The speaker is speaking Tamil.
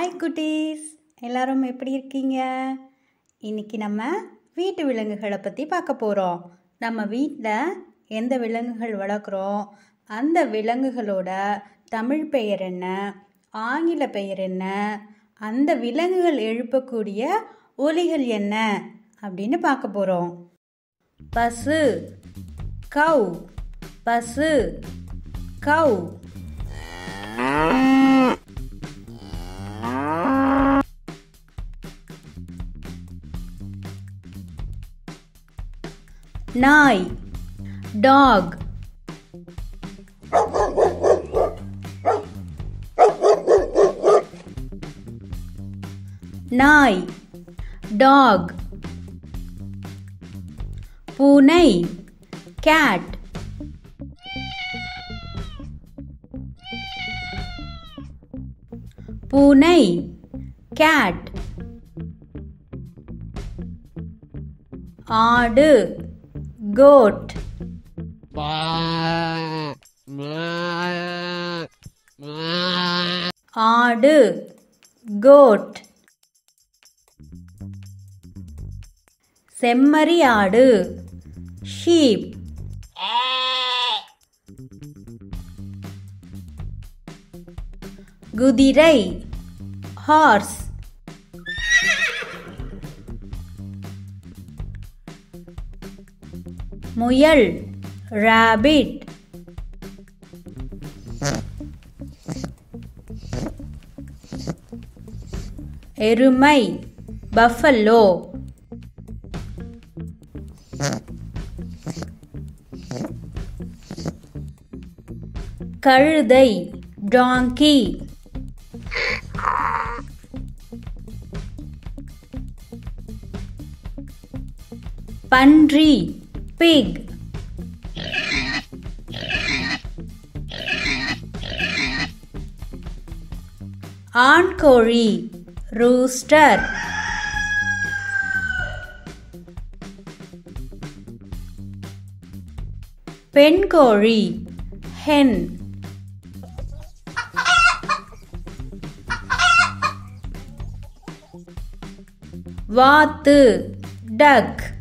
ஹாய் குட்டீஸ் எல்லாரும் எப்படி இருக்கீங்க இன்னைக்கு நம்ம வீட்டு விலங்குகளை பற்றி பார்க்க போகிறோம் நம்ம வீட்டில் எந்த விலங்குகள் வளர்க்குறோம் அந்த விலங்குகளோட தமிழ் பெயர் என்ன ஆங்கில பெயர் என்ன அந்த விலங்குகள் எழுப்பக்கூடிய ஒலிகள் என்ன அப்படின்னு பார்க்க போகிறோம் பசு கவ் பசு கவ் நாய் டாக் நாய் டாக் பூனை கேட் பூனை கேட் ஆடு கோட் ஆடு கோட் செம்மறி ஆடு ஷீப் குதிரை ஹார்ஸ் முயல் ராபிட் எருமை பஃபல்லோ கழுதை டாங்கி பன்றி பிக் ஆண்கோழி ரூஸ்டர் பெண்கோழி ஹென் வாத்து டக்